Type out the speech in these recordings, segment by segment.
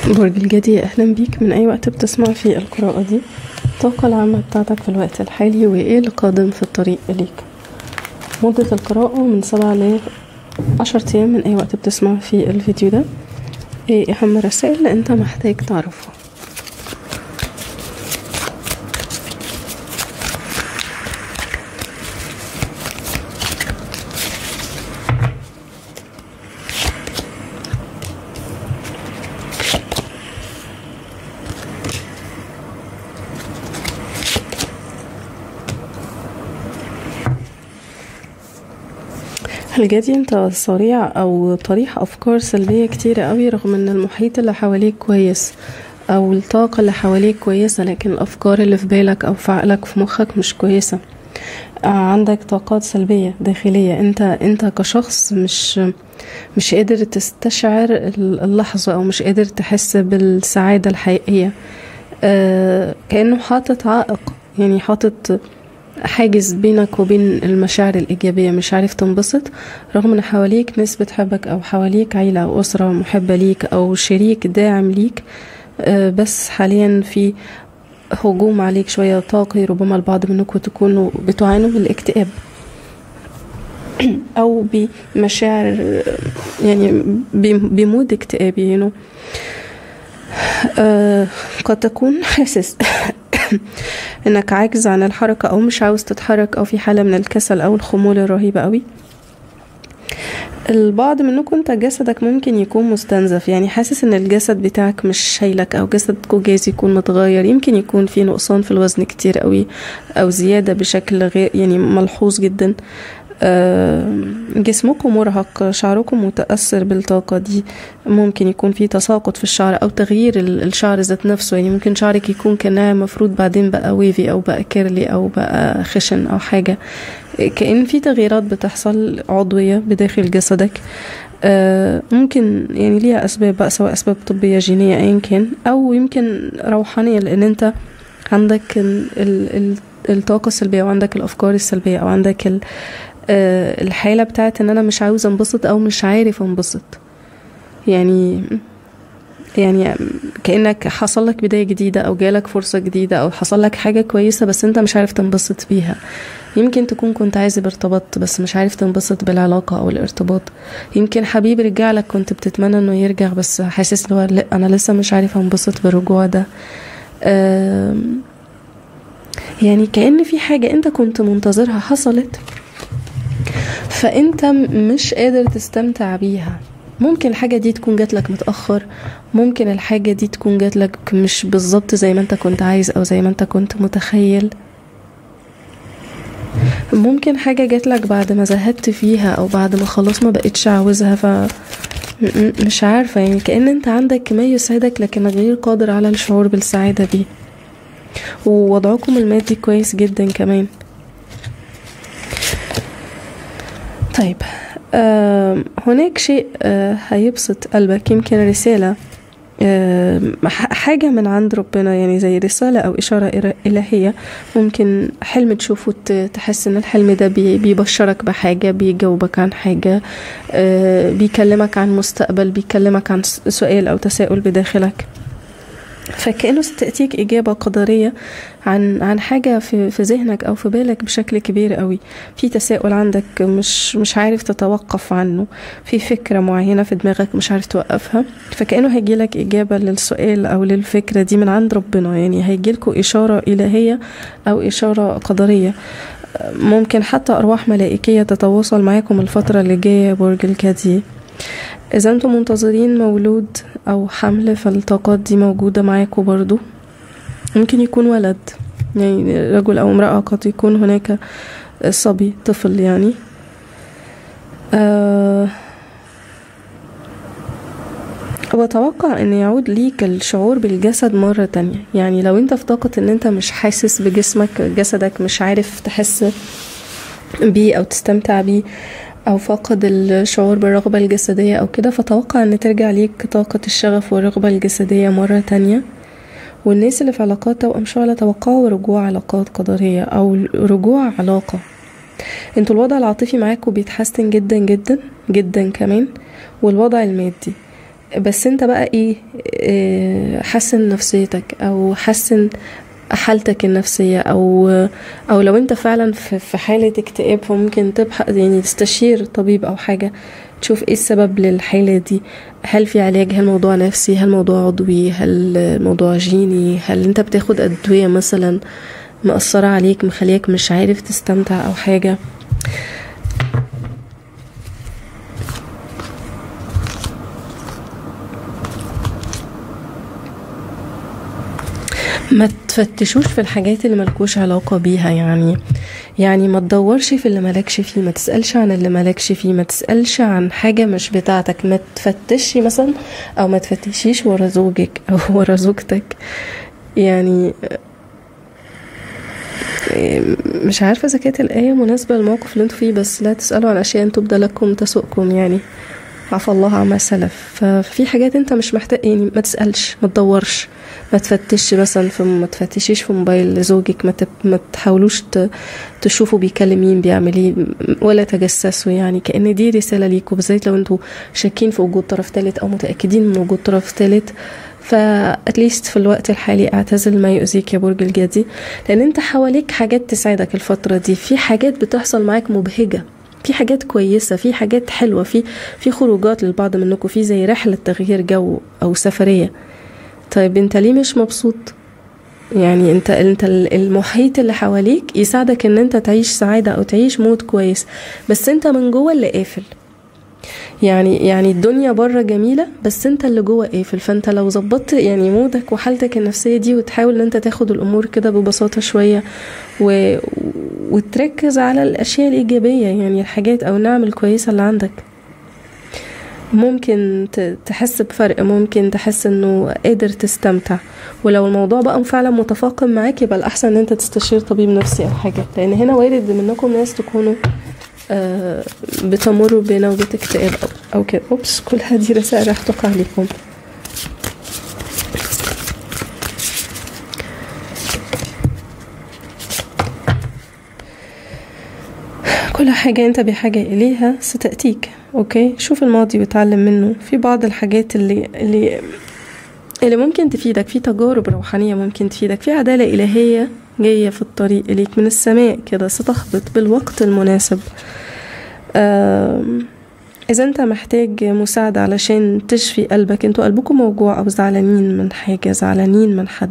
برج الجدي أهلا بيك من أي وقت بتسمع في القراءة دي الطاقة العامة بتاعتك في الوقت الحالي وإيه اللي قادم في الطريق إليك مدة القراءة من سبعة ل عشر أيام من أي وقت بتسمع في الفيديو ده إيه أهم الرسائل اللي أنت محتاج تعرفها الجدي انت صريع او طريح افكار سلبيه كتيره قوي رغم ان المحيط اللي حواليك كويس او الطاقه اللي حواليك كويسه لكن الافكار اللي في بالك او في عقلك في مخك مش كويسه عندك طاقات سلبيه داخليه انت انت كشخص مش مش قادر تستشعر اللحظه او مش قادر تحس بالسعاده الحقيقيه أه كانه حاطط عائق يعني حاطط حاجز بينك وبين المشاعر الإيجابية مش عارف تنبسط رغم ان حواليك ناس بتحبك أو حواليك عيلة أو أسرة محبة ليك أو شريك داعم ليك بس حاليا في هجوم عليك شوية طاقي ربما البعض منكم تكونوا بتعانوا من الاكتئاب أو بمشاعر يعني بمود اكتئابي you know. آه قد تكون حاسس انك عاجز عن الحركة او مش عاوز تتحرك او في حالة من الكسل او الخمول الرهيبة قوي البعض منكم انت جسدك ممكن يكون مستنزف يعني حاسس ان الجسد بتاعك مش شايلك او جسدك جايز يكون متغير يمكن يكون في نقصان في الوزن كتير قوي او زيادة بشكل غير يعني ملحوظ جدا جسمكم مرهق شعركم متأثر بالطاقة دي ممكن يكون في تساقط في الشعر أو تغيير الشعر ذات نفسه يعني ممكن شعرك يكون كان مفروض بعدين بقى ويفي أو بقى كيرلي أو بقى خشن أو حاجة كأن في تغييرات بتحصل عضوية بداخل جسدك ممكن يعني ليها أسباب بقى سواء أسباب طبية جينية أيا كان أو يمكن روحانية لأن أنت عندك الطاقة السلبية وعندك الأفكار السلبية أو عندك الحالة بتاعت ان انا مش عاوز انبسط او مش عارف انبسط يعني يعني كأنك حصل لك بداية جديدة أو جالك فرصة جديدة أو حصل لك حاجة كويسة بس أنت مش عارف تنبسط بيها يمكن تكون كنت عايز ارتبطت بس مش عارف تنبسط بالعلاقة أو الارتباط يمكن حبيب رجع لك كنت بتتمنى إنه يرجع بس حاسس إنه لا أنا لسه مش عارف أنبسط بالرجوع ده يعني كأن في حاجة أنت كنت منتظرها حصلت فانت مش قادر تستمتع بيها ممكن الحاجة دي تكون جاتلك متأخر ممكن الحاجة دي تكون جاتلك مش بالظبط زي ما انت كنت عايز او زي ما انت كنت متخيل ممكن حاجة جاتلك بعد ما زهدت فيها او بعد ما خلاص ما بقتش عاوزها ف مش عارفة يعني كأن انت عندك ما يسعدك لكن غير قادر على الشعور بالسعادة دي ووضعكم المادي كويس جدا كمان طيب آه هناك شيء آه هيبسط قلبك يمكن رسالة آه حاجة من عند ربنا يعني زي رسالة أو إشارة إلهية ممكن حلم تشوفه تحس إن الحلم ده بيبشرك بحاجة بيجاوبك عن حاجة بيكلمك عن مستقبل بيكلمك عن سؤال أو تساؤل بداخلك فكأنه ستأتيك إجابة قدرية عن عن حاجة في في ذهنك أو في بالك بشكل كبير قوي في تساؤل عندك مش مش عارف تتوقف عنه في فكرة معينة في دماغك مش عارف توقفها فكأنه هيجيلك إجابة للسؤال أو للفكرة دي من عند ربنا يعني هيجيلكوا إشارة إلهية أو إشارة قدرية ممكن حتى أرواح ملائكية تتواصل معاكم الفترة اللي جاية برج الكدي إذا أنتم منتظرين مولود أو حمل فالطاقات دي موجودة معاكم برضو ممكن يكون ولد يعني رجل أو امرأة قد يكون هناك صبي طفل يعني أه وأتوقع أن يعود ليك الشعور بالجسد مرة تانية يعني لو أنت في طاقة أن أنت مش حاسس بجسمك جسدك مش عارف تحس بيه أو تستمتع بيه أو فاقد الشعور بالرغبة الجسدية أو كده فتوقع أن ترجع ليك طاقة الشغف والرغبة الجسدية مرة تانية والناس اللي في علاقات توأم شعلة توقعوا رجوع علاقات قدرية أو رجوع علاقة انتوا الوضع العاطفي معاكم بيتحسن جدا جدا جدا كمان والوضع المادي بس انت بقى ايه اه حسن نفسيتك او حسن حالتك النفسية أو أو لو أنت فعلا في حالة اكتئاب فممكن تبحث يعني تستشير طبيب أو حاجة تشوف ايه السبب للحالة دي هل في علاج هل موضوع نفسي هل موضوع عضوي هل موضوع جيني هل انت بتاخد أدوية مثلا مأثرة عليك مخليك مش عارف تستمتع أو حاجة ما تفتشوش في الحاجات اللي ملكوش علاقة بيها يعني يعني ما تدورش في اللي مالكش فيه ما تسألش عن اللي مالكش فيه ما تسألش عن حاجة مش بتاعتك ما تفتشش مثلا أو ما تفتشيش ورا زوجك أو ورا زوجتك يعني مش عارفة إذا كانت الآية مناسبة للموقف اللي انتوا فيه بس لا تسألوا عن أشياء أن تبدى لكم تسؤكم يعني عفى الله عما سلف ففي حاجات انت مش محتاج يعني ما تسألش ما تدورش ما تفتش مثلا في ما تفتشيش في موبايل زوجك ما, تب ما تحاولوش تشوفوا بيكلم مين بيعمل ايه ولا تجسسوا يعني كأن دي رسالة ليكوا بالذات لو انتوا شاكين في وجود طرف ثالث او متأكدين من وجود طرف ثالث فاتليست في الوقت الحالي اعتزل ما يؤذيك يا برج الجدي لان انت حواليك حاجات تساعدك الفترة دي في حاجات بتحصل معاك مبهجة في حاجات كويسه في حاجات حلوه في في خروجات للبعض منكم في زي رحله تغيير جو او سفريه طيب انت ليه مش مبسوط يعني انت انت المحيط اللي حواليك يساعدك ان انت تعيش سعاده او تعيش مود كويس بس انت من جوه اللي قافل يعني يعني الدنيا بره جميله بس انت اللي جوه قافل فانت لو ظبطت يعني مودك وحالتك النفسيه دي وتحاول ان انت تاخد الامور كده ببساطه شويه و... وتركز على الاشياء الايجابيه يعني الحاجات او النعم الكويسه اللي عندك ممكن تحس بفرق ممكن تحس انه قادر تستمتع ولو الموضوع بقى فعلا متفاقم معاك يبقى الاحسن ان انت تستشير طبيب نفسي او حاجه لان هنا وارد منكم ناس تكونوا آه بتمروا بنوبة اكتئاب أو, أو كده أوبس كل هذه رسائل راح تقع عليكم كل حاجة أنت بحاجة إليها ستأتيك أوكي شوف الماضي وتعلم منه في بعض الحاجات اللي اللي اللي ممكن تفيدك في تجارب روحانية ممكن تفيدك في عدالة إلهية جاية في الطريق إليك من السماء كده ستهبط بالوقت المناسب إذا أنت محتاج مساعدة علشان تشفي قلبك انتوا قلبكم موجوع أو زعلانين من حاجة زعلانين من حد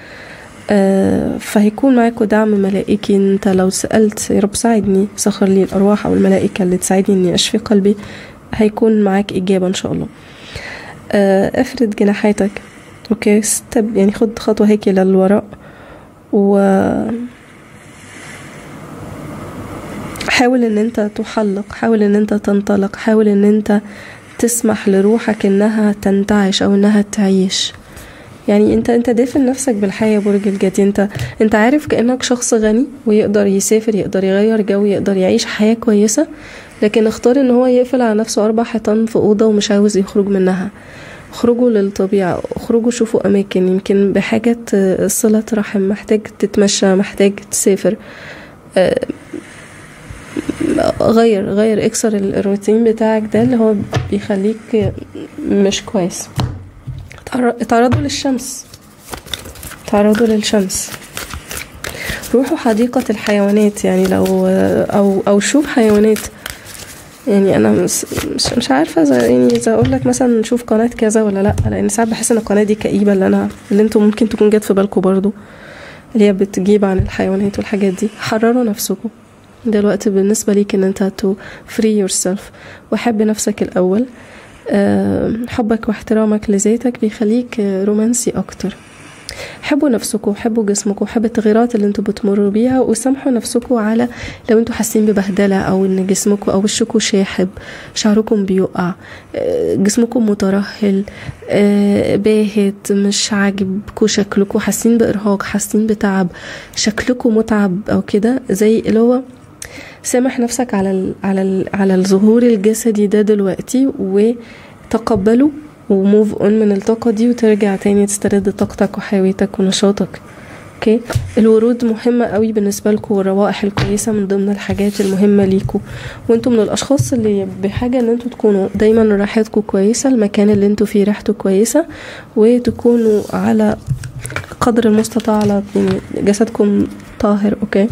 فهيكون معاكوا دعم ملائكي انت لو سألت يا رب ساعدني سخر لي الأرواح أو الملائكة اللي تساعدني إني أشفي قلبي هيكون معاك إجابة إن شاء الله افرد جناحاتك اوكي ستب يعني خد خطوة هيك للوراء و حاول ان انت تحلق حاول ان انت تنطلق حاول ان انت تسمح لروحك انها تنتعش او انها تعيش يعني انت انت دافن نفسك بالحياه برج الجدي انت انت عارف كانك شخص غني ويقدر يسافر يقدر يغير جو يقدر يعيش حياه كويسه لكن اختار ان هو يقفل على نفسه اربع حيطان في اوضه ومش عاوز يخرج منها اخرجوا للطبيعة اخرجوا شوفوا أماكن يمكن بحاجة صلة رحم محتاج تتمشى محتاج تسافر غير غير اكسر الروتين بتاعك ده اللي هو بيخليك مش كويس اتعرضوا للشمس تعرضوا للشمس روحوا حديقة الحيوانات يعني لو أو أو شوف حيوانات يعني أنا مش مش عارفة إذا يعني إذا أقول لك مثلا نشوف قناة كذا ولا لأ لأن ساعات بحس إن القناة دي كئيبة اللي أنا اللي أنتوا ممكن تكون جت في بالكم برضو اللي هي بتجيب عن الحيوانات والحاجات دي حرروا نفسكم دلوقتي بالنسبة ليك ان انت تو فري يور سيلف وحب نفسك الاول حبك واحترامك لذاتك بيخليك رومانسي اكتر حبوا نفسكم حبوا جسمكم حبوا التغييرات اللي انتوا بتمروا بيها وسامحوا نفسكم على لو انتوا حاسين ببهدله او ان جسمكم او وشكم شاحب شعركم بيقع جسمكم مترهل باهت مش عاجبكم شكلكم حاسين بارهاق حاسين بتعب شكلكم متعب او كده زي اللي هو سامح نفسك على ال على ال على الظهور الجسدي ده دلوقتي وتقبله وموف اون من الطاقه دي وترجع تاني تسترد طاقتك وحيويتك ونشاطك اوكي الورود مهمة قوي بالنسبة لكم والروائح الكويسة من ضمن الحاجات المهمة ليكم وانتوا من الاشخاص اللي بحاجة ان انتوا تكونوا دايما راحتكم كويسة المكان اللي انتوا فيه ريحته كويسة وتكونوا على قدر المستطاع على يعني جسدكم طاهر اوكي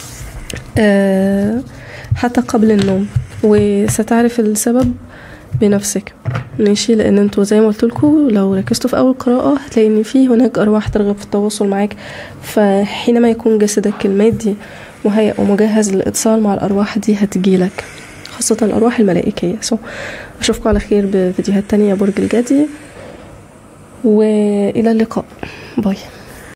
آه حتى قبل النوم وستعرف السبب بنفسك ماشي لان انتوا زي ما قلت لكم لو ركزتوا في اول قراءه هتلاقي ان في هناك ارواح ترغب في التواصل معاك فحينما يكون جسدك المادي مهيأ ومجهز للاتصال مع الارواح دي هتجيلك خاصة الأرواح الملائكية سو أشوفكم على خير بفيديوهات تانية برج الجدي وإلى اللقاء باي